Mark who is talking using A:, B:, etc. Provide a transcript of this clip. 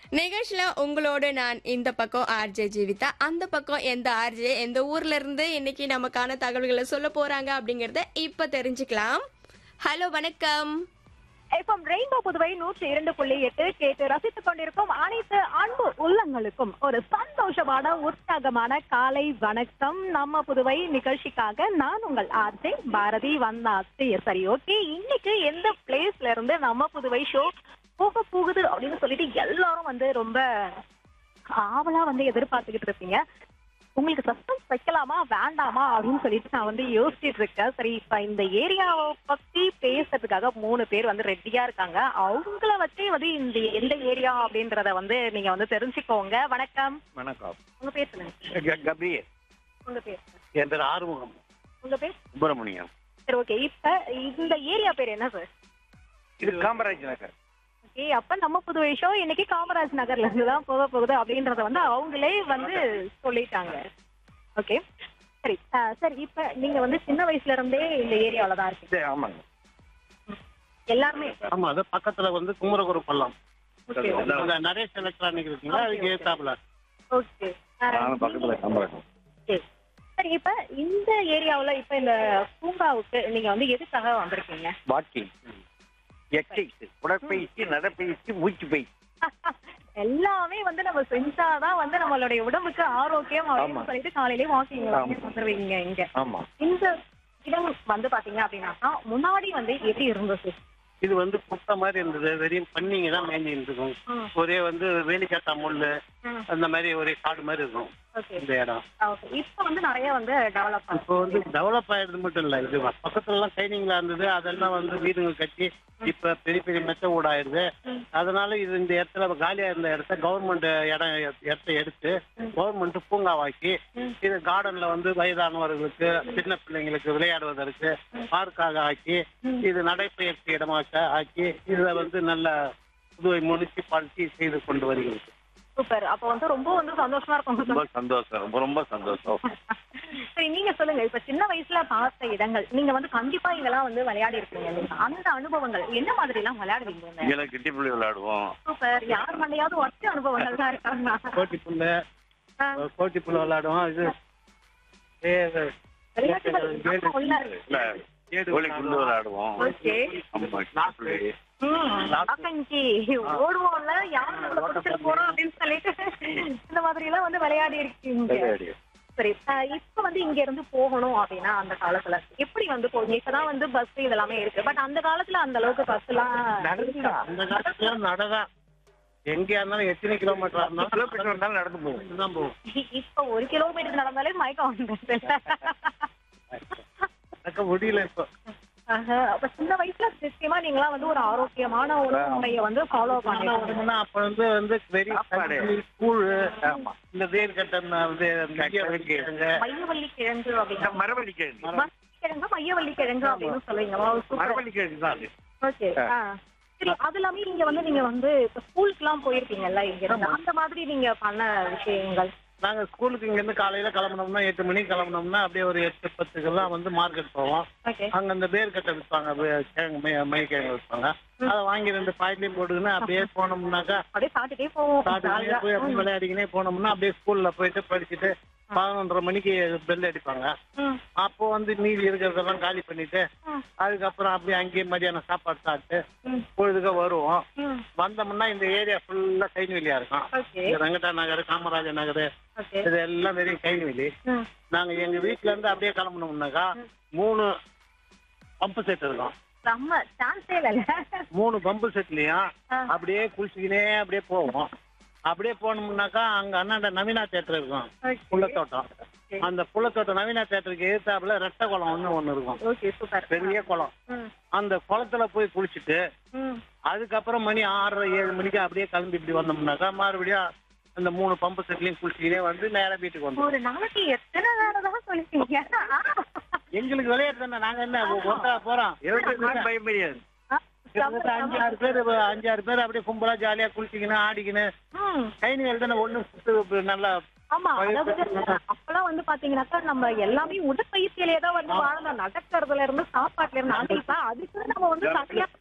A: நிகழ்ச்சியில உங்களோட நான் இந்த பக்கம் ஆர்ஜே ஜீவிதா அந்த பக்கம் எந்த ஆர்ஜே எந்த ஊர்ல இருந்து இன்னைக்கு நமக்கான தகவல்களை சொல்ல போறாங்க அப்படிங்கறத இப்ப தெரிஞ்சுக்கலாம் ஹலோ வணக்கம்
B: எஃப்எம் ரெயின்போ புதுவை நூற்றி இரண்டு புள்ளி எட்டு கேட்டு ரசித்துக் கொண்டிருக்கும் அனைத்து அன்பு உள்ளங்களுக்கும் ஒரு சந்தோஷமான உற்சாகமான காலை வணக்கம் நம்ம புதுவை நிகழ்ச்சிக்காக நான் உங்கள் ஆர்ஜே பாரதி வந்தாச்சு சரி ஓகே இன்னைக்கு எந்த பிளேஸ்ல இருந்து நம்ம புதுவை ஷோ போக போகுது அப்படின்னு சொல்லிட்டு எல்லாரும் வந்து ரொம்ப ஆவலா வந்து எதிர்பார்த்துக்கிட்டு இருப்பீங்க உங்களுக்கு சஸ்பென்ஸ் வைக்கலாமா வேண்டாமா அப்படின்னு சொல்லிட்டு நான் வந்து யோசிச்சுட்டு இருக்கேன் சரி இப்ப இந்த ஏரியாவை பத்தி பேசுறதுக்காக மூணு பேர் வந்து ரெடியா இருக்காங்க அவங்கள வச்சே வந்து இந்த எந்த ஏரியா அப்படின்றத வந்து நீங்க வந்து தெரிஞ்சுக்கோங்க வணக்கம்
C: வணக்கம்
B: உங்க பேர் சொல்லுங்க
C: க- கபீர்
B: உங்க பேர்
C: என் பேர் ஆறுமுகம்
B: உங்க பேர்
C: சுப்பிரமணியம்
B: சரி ஓகே இப்ப இந்த ஏரியா பேர் என்ன சார்
C: இது காமராஜ் நகர்
B: ஓகே அப்ப நம்ம புதுவை ஷோ இன்னைக்கு காமராஜ் நகர்ல இருந்து தான் போக போகுது அப்படின்றத வந்து அவங்களே வந்து சொல்லிட்டாங்க ஓகே சரி அஹ், சரி இப்ப நீங்க வந்து சின்ன வயசுல இருந்தே இந்த ஏரியாவில தான் இருக்கீங்க
C: சரி, ஆமாங்க
B: எல்லாருமே
D: ஆமா அது பக்கத்துல வந்து குமரகுரு பள்ளம்
B: ஓகே
D: அந்த நரேஷ் எலக்ட்ரானிக் இருக்குங்களா அதுக்கு ஏத்தாப்புல
B: ஓகே
C: நானும் பக்கத்துல காமராஜ்
B: சரி சரி இப்ப இந்த ஏரியாவுல இப்ப இந்த பூங்காவுக்கு நீங்க வந்து எதுக்காக வந்திருக்கீங்க
C: வாக்கிங் எக்ஸைஸ் உடற்பயிற்சி நடைப்பயிற்சி மூச்சு பயிற்சி
B: எல்லாமே வந்து நம்ம செஞ்சாதான் வந்து நம்மளுடைய உடம்புக்கு ஆரோக்கியம் அப்படின்னு
C: ஆமா.
B: சொல்லிட்டு காலையிலேயே வாக்கிங்
C: ஆமா.
B: வந்துருவீங்க இங்க
C: ஆமா
B: இந்த இடம் வந்து பாத்தீங்க அப்படின்னாக்கா முன்னாடி வந்து எப்படி இருந்தது
D: இது வந்து குட்டை மாதிரி இருந்தது வெறும் பண்ணிங்க தான் மேஞ்சி இருக்கும்
B: ம்.
D: ஒரே வந்து வேலிக்காத்தா முள்ளு
B: ம்.
D: அந்த மாதிரி ஒரே காடு மாதிரி இருக்கும்
B: ஓகே
D: இந்த இடம்
B: ஓகே இப்போ வந்து நிறைய வந்து டெவலப்
D: இப்போ வந்து டெவலப் ஆயிடுது மட்டும் இல்ல இது பக்கத்துல எல்லாம் ட்ரைனிங்ல இருந்தது அதெல்லாம் வந்து வீடுங்க கட்டி இப்ப பெரிய பெரிய மெத்த வீடு ஆயிடுது அதனால இது இந்த இடத்துல காலியா இருந்த இடத்த கவர்மெண்ட் இடம் இடத்த எடுத்து கவர்மெண்ட் பூங்காவாக்கி இது கார்டன்ல வந்து வயதானவர்களுக்கு சின்ன பிள்ளைங்களுக்கு விளையாடுவதற்கு பார்க்காக ஆக்கி இது நடைப்பயிற்சி இடமாக ஆக்கி இதுல வந்து நல்ல புதுவை முனிசிபாலிட்டி செய்து கொண்டு வருகிறது
B: சூப்பர் அப்போ வந்து ரொம்ப வந்து சந்தோஷமா
C: ரொம்ப
B: இருக்கும்
C: சந்தோஷம் ரொம்ப ரொம்ப சந்தோஷம்
B: சரி நீங்க சொல்லுங்க இப்ப சின்ன வயசுல பார்த்த இடங்கள் நீங்க வந்து கண்டிப்பா இதெல்லாம் வந்து விளையாடி இருக்கீங்க இல்லையா? அந்த அனுபவங்கள் என்ன மாதிரி எல்லாம் விளையாடுவீங்க
C: இங்கே கிட்டிப்புள்ளி விளையாடுவோம்
B: சூப்பர் யார் மண்டையாவது ஒற்ற அனுபவங்கள் தான் இருக்காங்க
D: கோட்டி புல்லு கோட்டி புல்லு விளையாடுவோம் இது ஏ-
B: விளையாட்டுகள்
D: ஏடு-
B: உள்ள.
C: இல்ல
D: ஏடு
C: கோழி குண்டு விளையாடுவோம்
B: ஓகே
C: ஆமா கிட்டிப்புள்ளி
B: ம், ஆக்கங்கி ஓடுவோம்ல யார் நம்மள பிடிச்சிட்டு போறோம் அப்படின்னு சொல்லிட்டு இந்த மாதிரி எல்லாம் வந்து விளையாடி இருக்கீங்க
C: விளையாடி
B: சரி அஹ் இப்ப வந்து இங்க இருந்து போகணும் அப்படின்னா அந்த காலத்துல எப்படி வந்து போவீங்க இப்பதான் வந்து பஸ் இதெல்லாமே இருக்கு பட் அந்த காலத்துல அந்த அளவுக்கு பஸ் எல்லாம்
D: அந்த காலத்துல நடதான் எங்கேயா இருந்தாலும் எத்தனை கிலோமீட்டர் இருந்தாலும்
C: கிலோமீட்டர் இருந்தாலும் நடந்து போகும்
D: தான் போகும்
B: இப்ப ஒரு கிலோமீட்டர் நடந்தாலே மயக்கம் வந்து
D: நடக்க முடியல இப்போ
B: அப்ப சின்ன வயசுல நிச்சயமா நீங்களாம் வந்து ஒரு ஆரோக்கியமான உணவு முறையை வந்து ஃபாலோ பண்ணி
D: ஆனா, அப்ப வந்து வந்து வெறி
C: சாப்பாடு.
D: கூழ்
C: ஆமா.
D: இந்த வேர்க்கட்டை வந்து
C: கிழங்கு.
D: கிழங்கு.
B: மையவள்ளி கிழங்கு அப்படின்னா
C: மரவள்ளி கிழங்கு
B: கிழங்கு மையவள்ளி கிழங்கு அப்படின்னு சொல்லுவீங்க
C: மரவள்ளி கிழங்கு தான் அது
B: ஓகே சரி அது எல்லாமே நீங்க வந்து நீங்க வந்து இப்ப ஸ்கூலுக்கு எல்லாம் போயிருப்பீங்கல்ல இங்க இருந்து அந்த மாதிரி நீங்க பண்ண விஷயங்கள்
D: நாங்க ஸ்கூலுக்கு இங்க இருந்து காலையில கிளம்புனோம்னா எட்டு மணிக்கு கிளம்புனோம்னா அப்படியே ஒரு எட்டு பத்துக்கெல்லாம் வந்து மார்க்கெட் போவோம்
B: ஓகே
D: அங்க அந்த வேர்க்கட்டை விற்பாங்க வே- கிழங்கு மை மை கிழங்கு விற்பாங்க அதை வாங்கி ரெண்டு பாக்கெட்லயும் போட்டுக்கின்னு அப்படியே போனோம்னாக்கா
B: அப்படியே சாப்பிட்டுட்டே போவோம்
D: சாப்பிட்டுக்கினே போய் அப்படியே விளையாடிக்கினே போனோம்னா அப்படியே ஸ்கூல்ல போயிட்டு படிச்சுட்டு பதினொன்றரை மணிக்கு பெல் அடிப்பாங்க
B: ம்,
D: அப்போ வந்து மீதி இருக்கிறதெல்லாம் காலி பண்ணிட்டு
B: ம்,
D: அதுக்கப்புறம் அப்படியே அங்கேயே மதியானம் சாப்பாடு சாப்பிட்டு
B: ம்,
D: பொழுதுக்க வருவோம்
B: ம்.
D: வந்தோம்னா இந்த ஏரியா ஃபுல்லா கைன்வெளியா இருக்கும்
B: ஓகே
D: இந்த வெங்கடா நகர் காமராஜர் நகர்
B: ஓகே
D: இது எல்லாம் வெறும் கைன்வெளி
B: ம்.
D: நாங்க எங்க வீட்ல இருந்து அப்படியே கிளம்பணும்னாக்கா மூணு பம்பு செட் இருக்கும்
B: செம்ம சான்ஸே இல்லைல்ல
D: மூணு பம்பு செட்லயும்
B: ஆ.
D: அப்படியே குளிச்சுக்கினே அப்படியே போவோம் அப்படியே போனோம்னாக்கா அங்க அண்ணாண்ட நவீனா தேட்டர் இருக்கும்
B: ஓகே.
D: புள்ளத்தோட்டம் அந்த புள்ளத்தோட்டம் நவீனா தேட்டருக்கு எதிர்த்தாப்புல ரெட்டை குளம் ஒண்ணு ஒண்ணு இருக்கும்
B: ஓகே சூப்பர்
D: பெரிய குளம்
B: ம்,
D: அந்த குளத்துல போய் குளிச்சுட்டு
B: ம்.
D: அதுக்கப்புறம் மணி ஆறரை ஏழு மணிக்கு அப்படியே கிளம்பி இப்படி வந்தோம்னாக்கா மறுபடியும் அந்த மூணு பம்பு செட்லயும் குளிச்சுக்கினே வந்து நேரா வீட்டுக்கு வந்தோம்
B: ஒரு நாளைக்கு எத்தனை வேலை தான் சொல்லிருக்கீங்க
D: எங்களுக்கு விளையாட்டு தானே நாங்க என்ன ஒட்டா போறோம்
C: இருபத்தி பயம் முடியாது
D: கிட்டத்தட்ட அஞ்சு ஆறு பேர் அஞ்சு ஆறு பேர் அப்படியே கும்பலா ஜாலியா குளிச்சிக்கின்னு ஆடிக்கின்னு
B: ம்
D: கைனிகள் தானே ஒண்ணு நல்லா
B: ஆமா அதாவது அப்பெல்லாம் வந்து பாத்தீங்கன்னாக்கா நம்ம எல்லாமே உடற்பயிற்சியிலேயே தான் வந்து வாழணும் நடக்கிறதுல இருந்து சாப்பாட்டுல இருந்து ஆனா இப்ப அதுக்கு நம்ம வந்து தனியா